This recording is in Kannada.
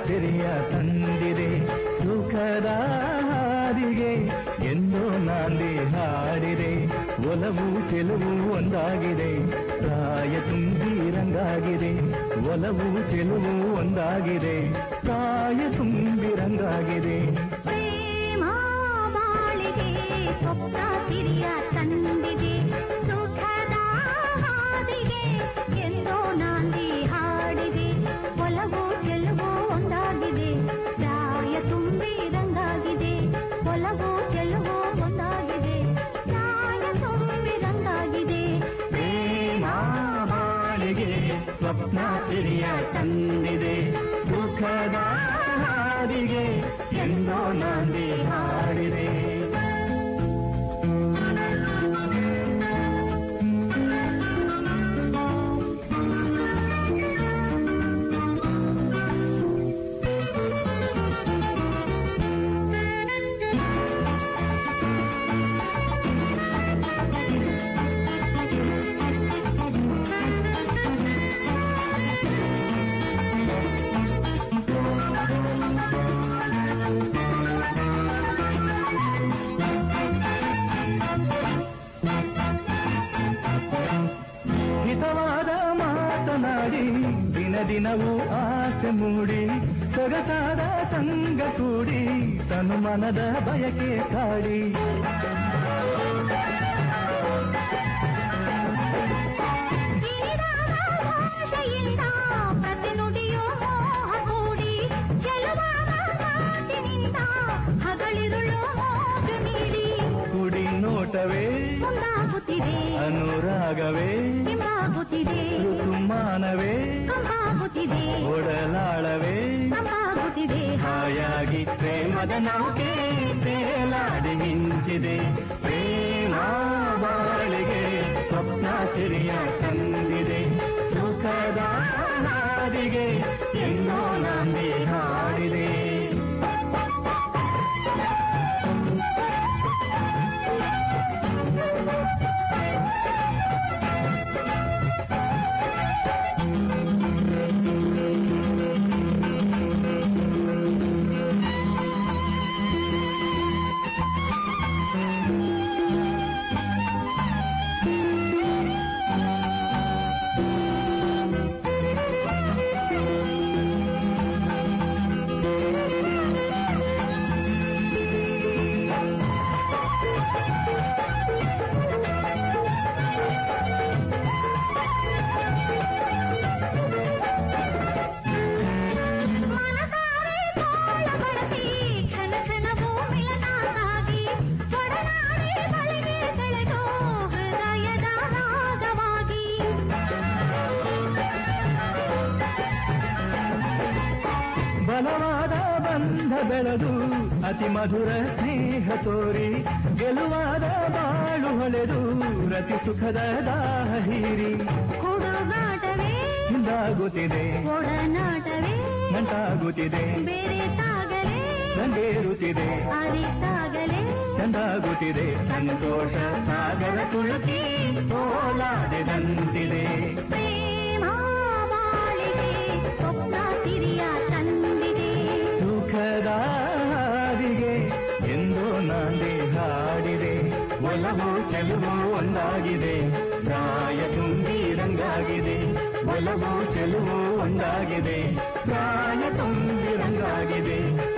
ಸಿರಿಯ ತಂದಿದೆ ಸುಖದ ಹಾದಿಗೆ ಎಂದು ನಾಂದಿ ಹಾಡಿದೆ ಒಲವು ಚೆಲುವು ಒಂದಾಗಿದೆ ಪ್ರಾಯ ತುಂಬಿ ರಂಗಾಗಿದೆ ಒಲವು ಚೆಲುವು ಒಂದಾಗಿದೆ ಪ್ರಾಯ ತುಂಬಿ ರಂಗಾಗಿದೆ ಪ್ರೇಮ ಬಾಳಿಗೆ ಸ್ವಪ್ನ ಸಿರಿಯ ತಂದಿದೆ ಸುಖದ ಹಾದಿಗೆ ಎಂದೋ ನಾಂದಿ ಹಾಡಿದೆ ಒಲವು ಗೆಲುವು ಒಂದಾಗಿದೆ ಪ್ರಾಯ ತುಂಬಿ ರಂಗಾಗಿದೆ ಒಲವು ಗೆಲುವು ಒಂದಾಗಿದೆ ಪ್ರಾಯ ತುಂಬಿ ರಂಗಾಗಿದೆ ಪ್ರೇಮ ಬಾಳಿಗೆ ಸ್ವಪ್ನ ಸಿರಿಯ ತಂದಿದೆ ಸುಖದ ಹಾದಿಗೆ ಎಂದೋ ನಾಂದಿ ಹಾಡಿದೆ ಹಿತವಾದ ಮಾತನಾಡಿ ದಿನ ದಿನವೂ ಆಸೆ ಮೂಡಿ ಸೊಗಸಾದ ಸಂಗ ಕೂಡಿ ತನು ಮನದ ಬಯಕೆ ಕಾಡಿ ಭಾಷೆಯಿಂದ ಪ್ರತಿ ನುಡಿಯೋ ಮೋಹ ಕೂಡಿ ಚೆಲುವಾದ ಮಾತಿನಿಂದ ಹಗಳಿರುಳು ಮೋಜು ನೀಡಿ ಕುಡಿ ನೋಟವೇ ಮುಂದಾಗುತ್ತಿದೆ ಅನುರಾಗವೇ ಹಿಂಬಾಗುತ್ತಿದೆ ಋತುಮಾನವೇ ಕಂಪಾಗುತ್ತಿದೆ ಒಡಲಾಳವೇ ತಂಪಾಗುತ್ತಿದೆ ಹಾಯಾಗಿ ಪ್ರೇಮದ ನೌಕೆ ತೇಲಾಡಿ ಮಿಂಚಿದೆ ಪ್ರೇಮ ಬಾಳಿಗೆ ಸ್ವಪ್ನ ಸಿರಿಯ ತಂದಿದೆ ಸುಖದ ಹಾದಿಗೆ ಎಲ್ಲೋ ನಂದಿ ಹಾಡಿದೆ ಮನಸಾರೆ ತೋಳ ಬಳಸಿ ಕ್ಷಣ ಕ್ಷಣವೂ ಮಿಲನ ಸಾಗಿ ಒಡನಾಡಿ ಬಳಿಗೆ ಸೆಳೆದು ಹೃದಯದ ರಾಗವಾಗಿ ಬಲವಾದ ಬಂಧ ಬೆಳೆದು ಅತಿ ಮಧುರ ಸ್ನೇಹ ತೋರಿ ಗೆಲುವಾದ ಬಾಳು ಹೊಳೆದು ರತಿ ಸುಖದ ದಾಹ ಹೀರಿ ಹುಡುಗಾಟವೇ ಹಿಂದಾಗುತ್ತಿದೆ ಒಡನಾಟವೇ ನಂಟಾಗುತ್ತಿದೆ ಬೇರೆ ತಾಗಲೇ ನಂಗೇರುತ್ತಿದೆ ಅರಿತಾಗಲೇ ಚಂದಾಗುತ್ತಿದೆ ಸಂತೋಷ ಸಾಗರ ತುಳುಕಿ ಓಲಾಡಿದಂತಿದೆ ಪ್ರೇಮ ಬಾಳಿಗೆ ಸ್ವಪ್ನ ಸಿರಿಯ ತಂದಿದೆ ಸುಖದ ಹಾದಿಗೆ ಎಂದು ನಾಂದಿ ಹಾಡಿದೆ ಒಲವು ಚೆಲುವು ಒಂದಾಗಿದೆ ಪ್ರಾಯ ತುಂಬಿ ರಂಗಾಗಿದೆ ಒಲವು ಚೆಲುವು ಒಂದಾಗಿದೆ ಪ್ರಾಯ ತುಂಬಿ ರಂಗಾಗಿದೆ